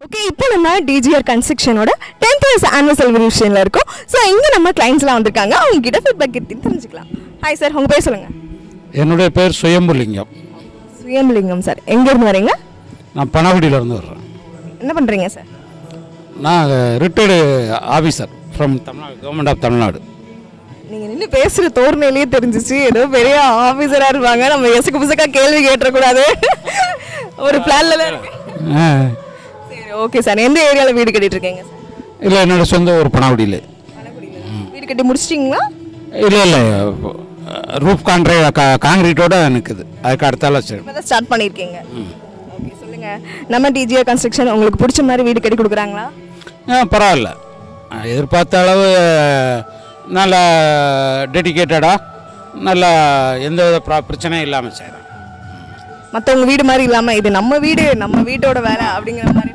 Okay இப்போ நம்ம DGR கன்ஸ்ட்ரக்ஷனோட டென்த் இயர்ஸ் ஆனுவல் செலிப்ரேஷனில் இருக்கோம் ஸோ இங்கே நம்ம கிளைண்ட்ஸ்லாம் வந்திருக்காங்க அவங்க கிட்ட ஃபீட்பேக் கிட்ட தெரிஞ்சுக்கலாம் ஹாய் சார் உங்கள் பேர் சொல்லுங்கள் என்னுடைய பேர் சுயம்புலிங்கம் சுயம்பலிங்கம் சார் எங்கேருந்து வரீங்க நான் பனகுடியிலேருந்து வர்றேன் என்ன பண்ணுறீங்க சார் நான் retired officer from Tamil Nadu government of Tamil Nadu நீங்கள் நின்று பேசுகிற தோரணையிலேயே தெரிஞ்சிச்சு ஏதோ பெரிய ஆஃபீஸராக இருப்பாங்க நம்ம எசுக்கு புசுக்கா கேள்வி கேட்டக்கூடாது ஒரு பிளான்ல இருக்கு ஆ, சரி ஓகே சார் எந்த ஏரியாவில் வீடு கட்டிட்டு இருக்கீங்க சார் இல்லை என்னோட சொந்த ஊர் பனகுடியில் வீடு கட்டி முடிச்சிட்டிங்களா இல்லை இல்லை ரூஃப் கான்ட்ரே காங்கிரீட்டோட நிற்குது அதுக்கு அடுத்தால சரி இப்போ தான் ஸ்டார்ட் பண்ணியிருக்கீங்க ஓகே சொல்லுங்கள் நம்ம டிஜிஆர் கன்ஸ்ட்ரக்ஷன் உங்களுக்கு பிடிச்ச மாதிரி வீடு கட்டி கொடுக்குறாங்களா ஆ பரவாயில்ல ஆ, எதிர்பார்த்த அளவு நல்ல டெடிக்கேட்டடாக நல்லா எந்த வித ப்ரா பிரச்சனையும் இல்லாமல் செய்கிறேன் மற்றவங்க வீடு மாதிரி இல்லாமல் இது நம்ம வீடு நம்ம வீட்டோட வேலை அப்படிங்கிற மாதிரி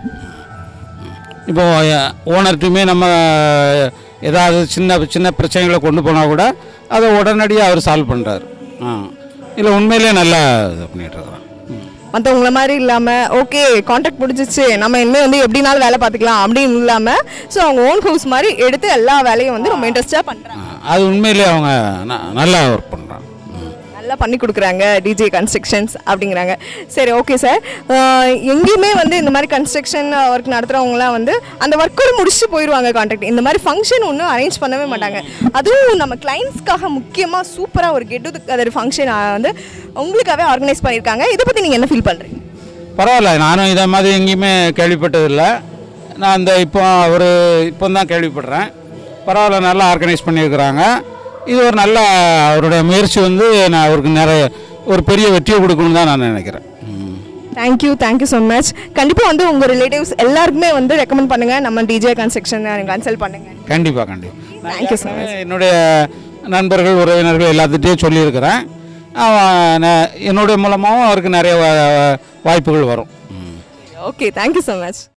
இப்போ ஓனர்ட்டுமே நம்ம ஏதாவது சின்ன சின்ன பிரச்சனைகளை கொண்டு போனால் கூட அதை உடனடியாக அவர் சால்வ் பண்ணுறாரு ஆ இல்லை உண்மையிலே நல்லா இது பண்ணிட்டு இருக்கிறோம் ம். மற்றவங்கள மாதிரி இல்லாமல் ஓகே கான்ட்ராக்ட் முடிஞ்சிச்சு நம்ம இனிமேல் வந்து எப்படினாலும் வேலை பார்த்துக்கலாம் அப்படின்னு இல்லாமல் ஸோ அவங்க ஓன் ஹவுஸ் மாதிரி எடுத்து எல்லா வேலையும் வந்து ரொம்ப இன்ட்ரெஸ்டாக பண்ணுறாங்க ஆ, அது உண்மையிலே அவங்க ந- நல்லா ஒர்க் பண்ணுறாங்க நல்லா பண்ணி கொடுக்குறாங்க டிஜே கன்ஸ்ட்ரக்ஷன்ஸ் அப்படிங்கிறாங்க சரி ஓகே சார் எங்கேயுமே வந்து இந்த மாதிரி கன்ஸ்ட்ரக்ஷன் ஒர்க் நடத்துகிறவங்களாம் வந்து அந்த ஒர்க்கோடு முடிச்சுட்டு போயிடுவாங்க கான்ட்ராக்ட் இந்த மாதிரி ஃபங்க்ஷன் ஒன்றும் அரேஞ்ச் பண்ணவே மாட்டாங்க அதுவும் நம்ம கிளைண்ட்ஸ்க்காக முக்கியமாக சூப்பராக ஒரு கெட் அதர் ஃபங்க்ஷன் வந்து உங்களுக்காகவே ஆர்கனைஸ் பண்ணியிருக்காங்க இதை பற்றி நீங்கள் என்ன ஃபீல் பண்ணுறீங்க பரவாயில்ல நானும் இதை மாதிரி எங்கேயுமே கேள்விப்பட்டதில்லை நான் இந்த இப்போ ஒரு இப்போ தான் கேள்விப்படுறேன் பரவாயில்ல நல்லா ஆர்கனைஸ் பண்ணியிருக்கிறாங்க இது ஒரு நல்ல அவருடைய முயற்சி வந்து நான் அவருக்கு நிறைய ஒரு பெரிய வெற்றியை கொடுக்கணும்னு தான் நான் நினைக்கிறேன் ம். தேங்க்யூ தேங்க்யூ ஸோ மச் கண்டிப்பாக வந்து உங்கள் ரிலேட்டிவ்ஸ் எல்லாருக்குமே வந்து ரெக்கமெண்ட் பண்ணுங்கள் நம்ம டிஜே கன்ஸ்ட்ரக்ஷன் கன்சல்ட் பண்ணுங்கள் கண்டிப்பாக கண்டிப்பாக தேங்க்யூ ஸோ மச் என்னுடைய நண்பர்கள் உறவினர்கள் எல்லாத்துட்டையும் சொல்லியிருக்கிறேன் அவன் நான் என்னுடைய மூலமாகவும் அவருக்கு நிறைய வா- வாய்ப்புகள் வரும் ம். Okay thank you so much